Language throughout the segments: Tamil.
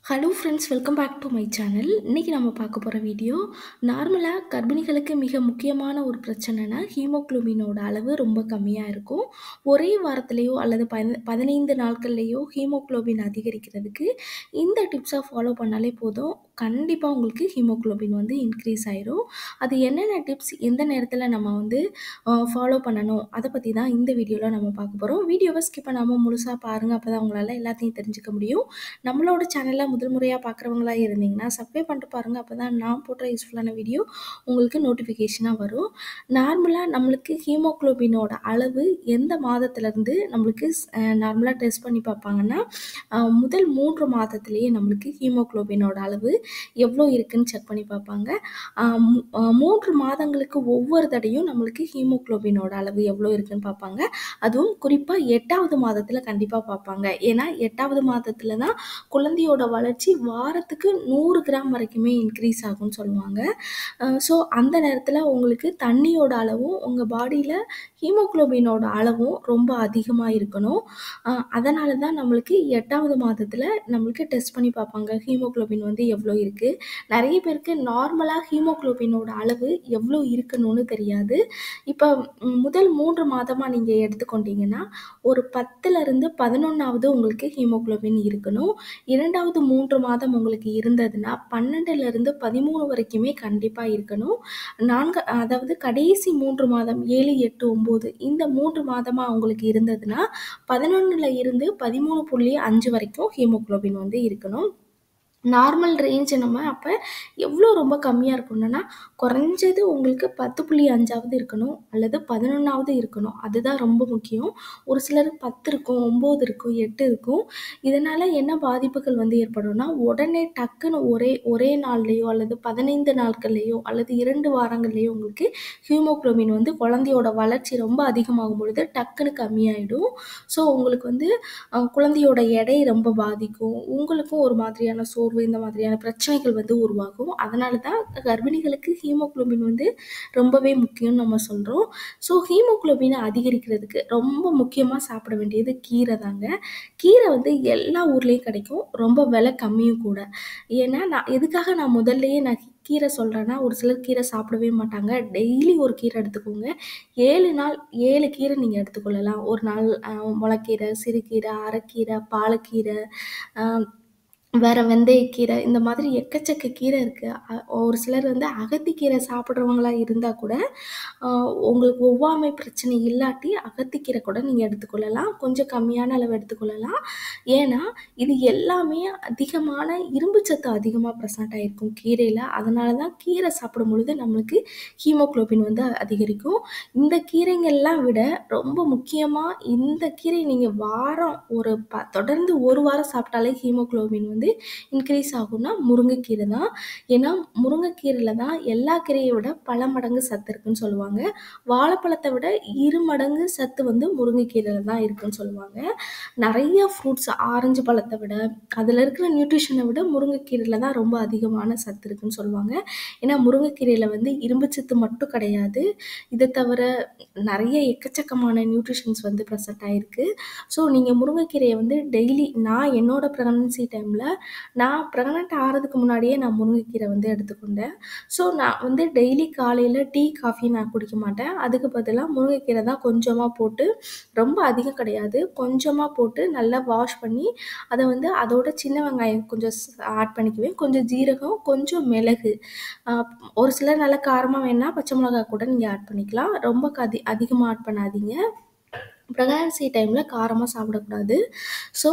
Hello friends welcome back to my channel இன்றைக்கி நம்ம பார்க்க போகிற வீடியோ நார்மலாக கர்ப்பிணிகளுக்கு மிக முக்கியமான ஒரு பிரச்சனைனா ஹீமோக்ளோபினோட அளவு ரொம்ப கம்மியாக இருக்கும் ஒரே வாரத்திலேயோ அல்லது பதி பதினைந்து நாட்கள்லேயோ ஹீமோக்ளோபின் அதிகரிக்கிறதுக்கு இந்த டிப்ஸை ஃபாலோ பண்ணாலே போதும் கண்டிப்பாக உங்களுக்கு ஹீமோக்ளோபின் வந்து இன்க்ரீஸ் ஆயிரும் அது என்னென்ன டிப்ஸ் எந்த நேரத்தில் நம்ம வந்து ஃபாலோ பண்ணணும் அதை பற்றி தான் இந்த வீடியோவில் நம்ம பார்க்க போகிறோம் வீடியோவை ஸ்கிப் பண்ணாமல் முழுசாக பாருங்கள் அப்போ தான் உங்களால் எல்லாத்தையும் தெரிஞ்சுக்க முடியும் நம்மளோட சேனலில் முதல் முறையாக பார்க்குறவங்களா இருந்தீங்கன்னா சப்ஸ்கிரைப் பண்ணிட்டு பாருங்கள் அப்போ தான் நான் போடுற யூஸ்ஃபுல்லான வீடியோ உங்களுக்கு நோட்டிஃபிகேஷனாக வரும் நார்மலாக நம்மளுக்கு ஹீமோக்ளோபினோட அளவு எந்த மாதத்துலேருந்து நம்மளுக்கு நார்மலாக டெஸ்ட் பண்ணி பார்ப்பாங்கன்னா அஹ், முதல் மூன்று மாதத்துலேயே நம்மளுக்கு ஹீமோக்ளோபினோட அளவு எவ்வளோ இருக்குன்னு செக் பண்ணி பார்ப்பாங்க அஹ், மூ- அஹ், மூன்று மாதங்களுக்கு ஒவ்வொரு தடையும் நம்மளுக்கு ஹீமோக்ளோபினோட அளவு எவ்வளோ இருக்குன்னு பார்ப்பாங்க அதுவும் குறிப்பாக எட்டாவது மாதத்தில் கண்டிப்பாக பார்ப்பாங்க ஏன்னா எட்டாவது மாதத்தில் தான் குழந்தையோட வளர்ச்சி வாரத்துக்கு நூறு கிராம் வரைக்குமே இன்க்ரீஸ் ஆகும்னு சொல்லுவாங்க ஸோ அந்த நேரத்தில் உங்களுக்கு தண்ணியோட அளவும் உங்கள் பாடியில் ஹீமோக்ளோபினோட அளவும் ரொம்ப அதிகமாக இருக்கணும் அதனால தான் நம்மளுக்கு எட்டாவது மாதத்தில் நம்மளுக்கு டெஸ்ட் பண்ணி பார்ப்பாங்க ஹீமோக்ளோபின் வந்து எவ்வளோ இருக்குது நிறைய பேருக்கு நார்மலாக ஹீமோக்ளோபினோட அளவு எவ்வளோ இருக்கணும்னு தெரியாது இப்போ ம், முதல் மூன்று மாதமாக நீங்கள் எடுத்துக்கொண்டீங்கன்னா ஒரு பத்துலேருந்து பதினொன்றாவது உங்களுக்கு ஹீமோக்ளோபின் இருக்கணும் இரண்டாவது மூன்று மாதம் உங்களுக்கு இருந்ததுன்னா பன்னெண்டுலேருந்து பதிமூணு வரைக்குமே கண்டிப்பாக இருக்கணும் நான்கு அதாவது கடைசி மூன்று மாதம் ஏழு எட்டு ஒம்பது இந்த மூன்று மாதமாக உங்களுக்கு இருந்ததுன்னா பதினொன்றில் இருந்து பதிமூணு புள்ளி அஞ்சு வரைக்கும் ஹீமோக்ளோபின் வந்து இருக்கணும் நார்மல் ரேஞ்ச் நம்ம அப்போ எவ்வளோ ரொம்ப கம்மியாக இருக்கணும்னா குறைஞ்சது உங்களுக்கு பத்து புள்ளி அஞ்சாவது இருக்கணும் அல்லது பதினொன்றாவது இருக்கணும் அதுதான் ரொம்ப முக்கியம் ஒரு சிலருக்கு பத்து இருக்கும் ஒம்பது இருக்கும் எட்டு இருக்கும் இதனால் என்ன பாதிப்புகள் வந்து ஏற்படும்னா உடனே டக்குன்னு ஒரே ஒரே நாள்லேயோ அல்லது பதினைந்து நாட்கள்லேயோ அல்லது இரண்டு வாரங்கள்லேயோ உங்களுக்கு ஹீமோக்ளோபின் வந்து குழந்தையோட வளர்ச்சி ரொம்ப அதிகமாகும் பொழுது டக்குன்னு கம்மியாயிடும் ஸோ உங்களுக்கு வந்து அஹ், குழந்தையோட எடை ரொம்ப பாதிக்கும் உங்களுக்கும் ஒரு மாதிரியான சோர்வு இந்த மாதிரியான பிரச்சனைகள் வந்து உருவாகும் அதனால தான் கர்ப்பிணிகளுக்கு ஹீமோக்ளோபின் வந்து ரொம்பவே முக்கியம்னு நம்ம சொல்கிறோம் ஸோ ஹீமோக்ளோபினை அதிகரிக்கிறதுக்கு ரொம்ப முக்கியமாக சாப்பிட வேண்டியது கீரை தாங்க கீரை வந்து எல்லா ஊர்லேயும் கிடைக்கும் ரொம்ப விலை கம்மியும் கூட ஏன்னா நான் எதுக்காக நான் முதல்லயே நான் கீரை சொல்கிறேன்னா ஒரு சிலர் கீரை சாப்பிடவே மாட்டாங்க டெய்லி ஒரு கீரை எடுத்துக்கோங்க ஏழு நாள் ஏழு கீரை நீங்கள் எடுத்துக்கொள்ளலாம் ஒரு நாள் அஹ், முளைக்கீரை சிறுகீரை அரைக்கீரை பாலக்கீரை அஹ், வேற வெந்தயக்கீரை இந்த மாதிரி எக்கச்சக்க கீரை இருக்குது ஒரு சிலர் வந்து அகத்திக்கீரை சாப்பிட்றவங்களா இருந்தால் கூட ஆஹ் உங்களுக்கு ஒவ்வாமை பிரச்சனை இல்லாட்டி அகத்திக்கீரை கூட நீங்கள் எடுத்துக்கொள்ளலாம் கொஞ்சம் கம்மியான அளவு எடுத்துக்கொள்ளலாம் ஏன்னா இது எல்லாமே அதிகமான இரும்புச்சத்து அதிகமாக ப்ரெசென்ட் ஆகிருக்கும் கீரையில் அதனால தான் கீரை சாப்பிடும் பொழுது நம்மளுக்கு ஹீமோக்ளோபின் வந்து அதிகரிக்கும் இந்த கீரைங்கள்லாம் விட ரொம்ப முக்கியமாக இந்த கீரை நீங்கள் வாரம் ஒரு ப தொடர்ந்து ஒரு வாரம் சாப்பிட்டாலே ஹீமோக்ளோபின் வந்து இன்க்ரீஸ் ஆகும்னா முருங்கைக்கீரை தான் ஏன்னா முருங்கைக்கீரையில் தான் எல்லா கீரையை விட பல மடங்கு சத்து இருக்குன்னு சொல்லுவாங்க வாழைப்பழத்தை விட இரு மடங்கு சத்து வந்து முருங்கைக்கீரையில் தான் இருக்குன்னு சொல்லுவாங்க நிறைய ஃப்ரூட்ஸ் ஆரஞ்சு பழத்தை விட அதில் இருக்கிற நியூட்ரிஷனை விட முருங்கைக்கீரையில் தான் ரொம்ப அதிகமான சத்து இருக்குன்னு சொல்லுவாங்க ஏன்னா முருங்கைக்கீரையில் வந்து இரும்புச்சத்து மட்டும் கிடையாது இதை தவிர நிறைய எக்கச்சக்கமான நியூட்ரிஷன்ஸ் வந்து ப்ரெசென்ட் ஆகிருக்கு ஸோ நீங்கள் முருங்கைக்கீரையை வந்து டெய்லி நான் என்னோட ப்ரெக்னன்சி டைமில் நான் ப்ரெக்னென்ட் ஆகிறதுக்கு முன்னாடியே நான் முருங்கைக்கீரை வந்து எடுத்துக்கொண்டேன் ஸோ நான் வந்து டெய்லி காலையில் டீ காஃபி நான் குடிக்க மாட்டேன் அதுக்கு பதிலாக முருங்கைக்கீரை தான் கொஞ்சமாக போட்டு ரொம்ப அதிகம் கிடையாது கொஞ்சமாக போட்டு நல்லா வாஷ் பண்ணி அதை வந்து அதோட சின்ன வெங்காயம் கொஞ்சம் ஆட் பண்ணிக்குவேன் கொஞ்சம் ஜீரகம் கொஞ்சம் மிளகு ஆஹ் ஒரு சிலர் நல்லா காரமாக வேணால் பச்சை மிளகாய் கூட நீங்கள் ஆட் பண்ணிக்கலாம் ரொம்ப கதி அதிகமாக ஆட் பண்ணாதீங்க ப்ரெக்னன்சி டைமில் காரமாக சாப்பிடக்கூடாது ஸோ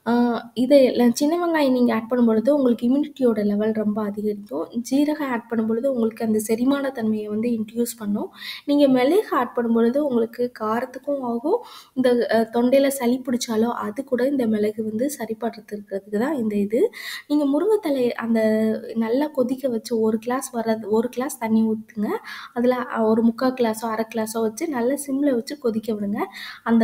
இதை எல்லாம் சின்ன வெங்காயம் நீங்கள் ஆட் பண்ணும் பொழுது உங்களுக்கு இம்யூனிட்டியோட லெவல் ரொம்ப அதிகரிக்கும் ஜீரகம் ஆட் பண்ணும் பொழுது உங்களுக்கு அந்த செரிமான தன்மையை வந்து இன்ட்ரடியூஸ் பண்ணும் நீங்கள் மிளகு ஆட் பண்ணும் பொழுது உங்களுக்கு காரத்துக்கும் ஆகும் இந்த தொண்டையில் சளி பிடிச்சாலோ அது கூட இந்த மிளகு வந்து சரிப்படுத்துறதுக்கு தான் இந்த இது நீங்கள் முருங்கைத்தலை அந்த நல்லா கொதிக்க வச்சு ஒரு கிளாஸ் வர்றது ஒரு கிளாஸ் தண்ணி ஊற்றுங்க அதில் ஒரு முக்கால் கிளாஸோ அரை கிளாஸோ வச்சு நல்லா சிம்மில் வச்சு கொதிக்க விடுங்க அந்த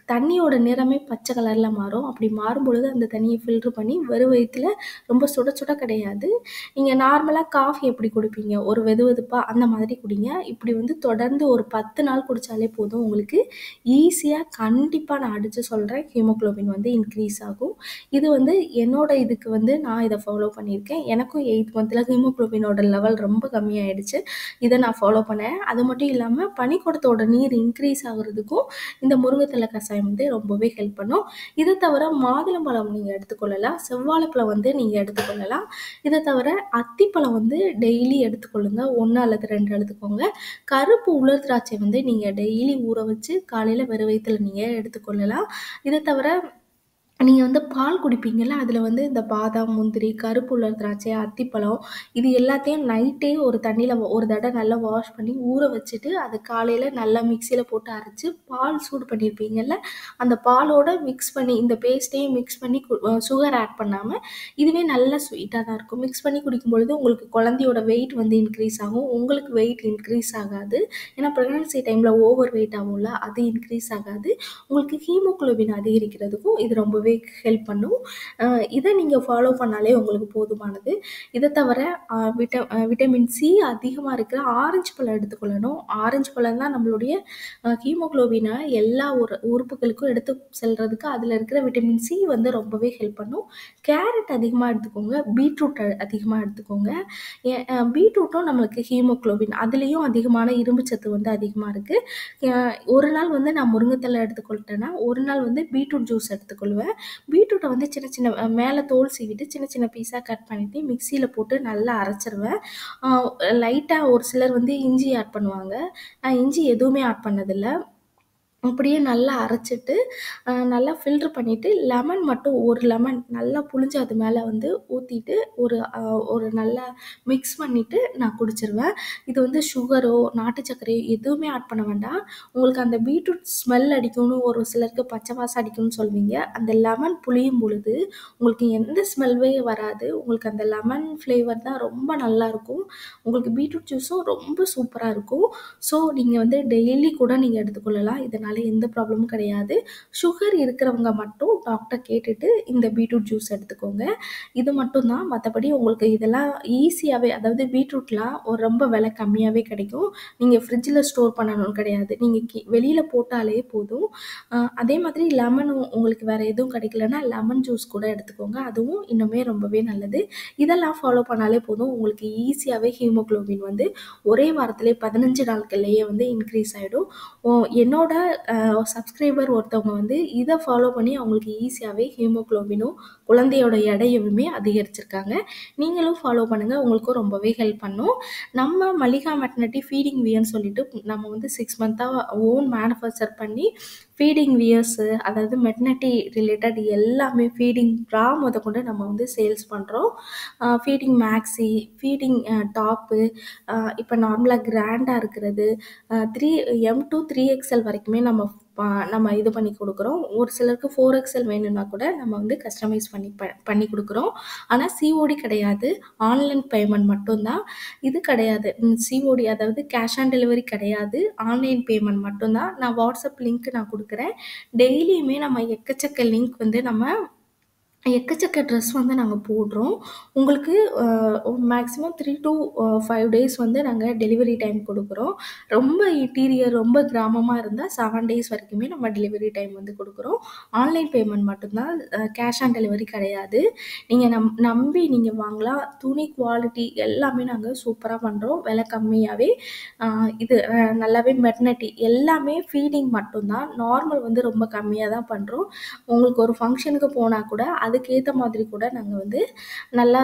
தண்ணியோட நிறமே பச்சை கலர்ல மாறும். அப்படி மாறும்பொழுது அந்த தண்ணிய ஃபில்டர் பண்ணி வெறும் வயித்துல ரொம்ப சுட சுட கிடையாது. நீங்க நார்மலா காஃபி எப்படி குடிப்பீங்க? ஒரு வெதுவெதுப்பா அந்த மாதிரி குடிங்க. இப்படி வந்து தொடர்ந்து ஒரு 10 நாள் குடிச்சாலே போதும். உங்களுக்கு ஈஸியா கண்டிப்பா நான் அடிச்சு சொல்றேன், ஹீமோகுளோபின் வந்து இன்க்ரீஸ் ஆகும். இது வந்து என்னோட இதுக்கு வந்து நான் இத ஃபாலோ பண்ணியிருக்கேன். எனக்கும் 8த் மந்த்ல ஹீமோகுளோபினோட லெவல் ரொம்ப கம்மியாயிடுச்சு. இத நான் ஃபாலோ பண்ணேன். அது மட்டும் இல்லாம பனிக்கூடத்தோட நீர் இன்க்ரீஸ் ஆகுறதுக்கும் இந்த முருங்கத்தல கஷாயம் வந்து ரொம்பவே ஹெல்ப் பண்ணும். இத தவிர மாதுளம்பழம் நீங்க எடுத்துக்கொள்ளலாம். செவ்வாழைப்பழம் வந்து நீங்க எடுத்துக்கொள்ளலாம். இத தவிர அத்திப்பழம் வந்து டெய்லி எடுத்துக்கொள்ளுங்க. 1 அல்லது 2 எடுத்துக்கோங்க. கருப்பு உலர் திராட்சை வந்து நீங்க டெய்லி ஊற வச்சு காலையில வெறும் வயித்துல நீங்க எடுத்துக்கொள்ளலாம். இத தவிர நீங்க வந்து பால் குடிப்பீங்கல்ல, அதுல வந்து இந்த பாதாம், முந்திரி, கருப்பு உலர் திராட்சை, அத்திப்பழம் இது எல்லாத்தையும் நைட்டே ஒரு தண்ணீல ஒரு தடவ நல்லா வாஷ் பண்ணி ஊற வச்சுட்டு, அத காலையில நல்லா மிக்ஸியில போட்டு அரைச்சு, பால் சூடு பண்ணியிருப்பீங்கல்ல, அந்த பாலோட மிக்ஸ் பண்ணி இந்த பேஸ்ட்டையும் மிக்ஸ் பண்ணி கு அ சுகர் ஆட் பண்ணாம, இதுவே நல்ல ஸ்வீட்டா தான் இருக்கும். மிக்ஸ் பண்ணி குடிக்கும்பொழுது உங்களுக்கு குழந்தையோட வெயிட் வந்து இன்க்ரீஸ் ஆகும். உங்களுக்கு வெயிட் இன்க்ரீஸ் ஆகாது. ஏன்னா பிரெக்னன்சி டைம்ல ஓவர் வெயிட் ஆவோம்ல, அது இன்க்ரீஸ் ஆகாது. உங்களுக்கு ஹீமோகுளோபின் அதிகரிக்கிறதுக்கும் இது ரொம்பவே ஹெல்ப் பண்ணும். அ இத நீங்க ஃபாலோ பண்ணாலே உங்களுக்கு போதுமானது. இத தவிர அ விட்ட அ விட்டமின் சி அதிகமா இருக்கிற ஆரஞ்சு பழம் எடுத்துக்கொள்ளணும். ஆரஞ்சு பழம் தான் நம்மளுடைய அ ஹீமோகுளோபின எல்லா உறு உறுப்புகளுக்கும் எடுத்து செல்றதுக்கு அதுல இருக்கிற விட்டமின் சி வந்து ரொம்பவே ஹெல்ப் பண்ணும். கேரட் அதிகமா எடுத்துக்கோங்க. பீட்ரூட் அதிகமா எடுத்துக்கோங்க. எ அ பீட்ரூட்டும் நம்மளுக்கு ஹீமோகுளோபின் அதுலயும் அதிகமான இரும்பு சத்து வந்து அதிகமா இருக்கு. அ ஒரு நாள் வந்து நான் முருங்கத்தல எடுத்துக்கொள்ட்டேன்னா, ஒரு நாள் வந்து பீட்ரூட் ஜூஸ் எடுத்துக்கொள்வேன். பீட்ரூட்ட வந்து சின்ன சின்ன அ மேல தோல் சீவிட்டு சின்ன சின்ன பீஸா கட் பண்ணிட்டு மிக்ஸியில போட்டு நல்லா அரைச்சுருவேன். அ லைட்டா ஒரு சிலர் வந்து இஞ்சி ஆட் பண்ணுவாங்க. நான் இஞ்சி எதுவுமே ஆட் பண்ணதில்ல. அப்படியே நல்லா அரைச்சுட்டு, அ நல்லா ஃபில்டர் பண்ணிட்டு, லெமன் மட்டும் ஒரு லெமன் நல்லா புழிஞ்சு அது மேல வந்து ஊத்திட்டு, ஒரு அ ஒரு நல்லா மிக்ஸ் பண்ணிட்டு நான் குடிச்சிருவேன். இது வந்து சுகரோ, நாட்டு சர்க்கரையோ எதுவுமே ஆட் பண்ண வேண்டாம். உங்களுக்கு அந்த பீட்ரூட் ஸ்மெல் அடிக்கும்னு ஒரு சிலருக்கு பச்சை வாசம் அடிக்கும்னு சொல்வீங்க. அந்த லெமன் புழியும் பொழுது உங்களுக்கு எந்த ஸ்மெல்லுமே வராது. உங்களுக்கு அந்த லெமன் ஃப்ளேவர் தான் ரொம்ப நல்லாருக்கும். உங்களுக்கு பீட்ரூட் ஜூஸும் ரொம்ப சூப்பரா இருக்கும். ஸோ நீங்க வந்து டெய்லி கூட நீங்க எடுத்துக்கொள்ளலாம். இதனால எந்த ப்ராப்ளமும் கிடையாது. சுகர் இருக்கிறவங்க மட்டும் டாக்டர் கேட்டுட்டு இந்த பீட்ரூட் ஜூஸ் எடுத்துக்கோங்க. இது மட்டும் தான். மத்தபடி உங்களுக்கு இதெல்லாம் ஈஸியாவே அதாவது பீட்ரூட்லாம் ஒரு ரொம்ப விலை கம்மியாவே கிடைக்கும். நீங்க ஃப்ரிட்ஜ்ல ஸ்டோர் பண்ணணும்னு கிடையாது. நீங்க கி வெளியில போட்டாலே போதும். அ அதே மாதிரி லெமனும் உங்களுக்கு வேற எதுவும் கிடைக்கலன்னா, லெமன் ஜூஸ் கூட எடுத்துக்கோங்க. அதுவும் இன்னுமே ரொம்பவே நல்லது. இதெல்லாம் ஃபாலோ பண்ணாலே போதும். உங்களுக்கு ஈஸியாவே ஹீமோகுளோபின் வந்து ஒரே வாரத்திலே 15 நாட்கள்லயே வந்து இன்க்ரீஸ் ஆயிடும். ஓ என்னோட அ சப்ஸ்கிரைபர் ஒருத்தவங்க வந்து இத ஃபாலோ பண்ணி அவங்களுக்கு ஈஸியாவே ஹீமோகுளோபினும், குழந்தையோட எடையுமே அதிகரிச்சிருக்காங்க. நீங்களும் ஃபாலோ பண்ணுங்க. உங்களுக்கும் ரொம்பவே ஹெல்ப் பண்ணும். நம்ம மல்லிகா மெட்டர்னிட்டி ஃபீடிங் வியர்ன்னு சொல்லிட்டு நம்ம வந்து 6 மந்த்தா ஓன் மேனுஃபேக்சர் பண்ணி ஃபீடிங் வியர்ஸு அதாவது மெட்டர்னிட்டி ரிலேட்டட் எல்லாமே ஃபீடிங் ப்ரா மொதற்கொண்டு நம்ம வந்து சேல்ஸ் பண்றோம். அ ஃபீடிங் மேக்ஸி, ஃபீடிங் அ டாப்பு, அ இப்ப நார்மலா கிராண்டா இருக்கிறது, அ 3 எம் டூ 3எக்ஸ்எல் வரைக்குமே நம்ம ப நம்ம இது பண்ணி குடுக்குறோம். ஒரு சிலருக்கு 4எக்ஸ்எல் வேணும்னா கூட நம்ம வந்து கஸ்டமைஸ் பண்ணி ப பண்ணி குடுக்குறோம். ஆனா சிஓடி கிடையாது. ஆன்லைன் பேமெண்ட் மட்டும் தான். இது கிடையாது. ம் சிஓடி அதாவது கேஷ் ஆன் டெலிவரி கிடையாது. ஆன்லைன் பேமெண்ட் மட்டும் தான். நான் வாட்ஸ்அப் லிங்க் நான் குடுக்குறேன். டெய்லியுமே நம்ம எக்கச்சக்க லிங்க் வந்து நம்ம எக்கச்சக்க ட்ரெஸ் வந்து நாங்க போடுறோம். உங்களுக்கு அ மேக்ஸிமம் 3 டூ அ 5 டேஸ் வந்து நாங்க டெலிவரி டைம் குடுக்குறோம். ரொம்ப இன்டீரியர் ரொம்ப கிராமமா இருந்தா 7 டேஸ் வரைக்குமே நம்ம டெலிவரி டைம் வந்து குடுக்குறோம். ஆன்லைன் பேமெண்ட் மட்டும் தான். அ கேஷ் ஆன் டெலிவரி கிடையாது. நீங்க நம் நம்பி நீங்க வாங்கலாம். துணி குவாலிட்டி எல்லாமே நாங்க சூப்பரா பண்றோம். விலை கம்மியாவே. அ இது அ நல்லாவே மெட்டர்னிட்டி எல்லாமே ஃபீடிங் மட்டும் தான். நார்மல் வந்து ரொம்ப கம்மியா தான் பண்றோம். உங்களுக்கு ஒரு ஃபங்ஷனுக்கு போனா கூட அதுக்கேத்த மாதிரி கூட நாங்க வந்து நல்லா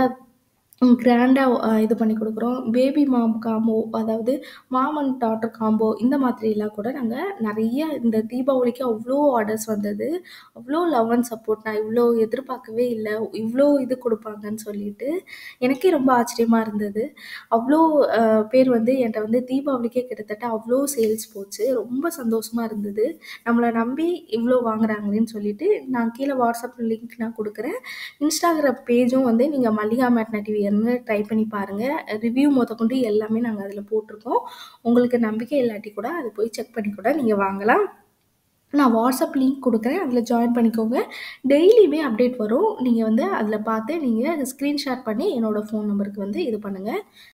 ம் கிராண்டா அ இது பண்ணி குடுக்குறோம். பேபி மாம் காம்போ அதாவது மாம் அண்ட் டாட்டர் காம்போ இந்த மாதிரிலாம் கூட நாங்க நெறைய இந்த தீபாவளிக்கு அவ்ளோ ஆர்டர்ஸ் வந்தது. அவ்ளோ லவ் அண்ட் சப்போர்ட் நான் இவ்ளோ எதிர்பார்க்கவே இல்ல. இவ்ளோ இது குடுப்பாங்கன்னு சொல்லிட்டு. எனக்கே ரொம்ப ஆச்சரியமா இருந்தது. அவ்ளோ அ பேர் வந்து என்ட்ட வந்து தீபாவளிக்கே கிட்டத்தட்ட அவ்ளோ சேல்ஸ் போச்சு. ரொம்ப சந்தோஷமா இருந்தது. நம்மள நம்பி இவ்ளோ வாங்குறாங்களேன்னு சொல்லிட்டு. நான் கீழ வாட்ஸ்அப் லிங்க் நான் குடுக்குறேன். இன்ஸ்டாகிராம் பேஜும் வந்து நீங்க மல்லிகா மெட்டர்னிட்டி வியர்ன்னு டைப் பண்ணி பாருங்க. ரிவ்யூ மொதற்கொண்டு எல்லாமே நாங்க அதுல போட்டுருக்கோம். உங்களுக்கு நம்பிக்கை இல்லாட்டி கூட அத போய் செக் பண்ணி கூட நீங்க வாங்கலாம். நான் வாட்ஸ்அப் லிங்க் கொடுக்குறேன் அதில் ஜாயின் பண்ணிக்கோங்க டெய்லியுமே அப்டேட் வரும் நீங்கள் வந்து அதில் பார்த்து நீங்கள் ஸ்க்ரீன்ஷாட் பண்ணி என்னோடய ஃபோன் நம்பருக்கு வந்து இது பண்ணுங்கள்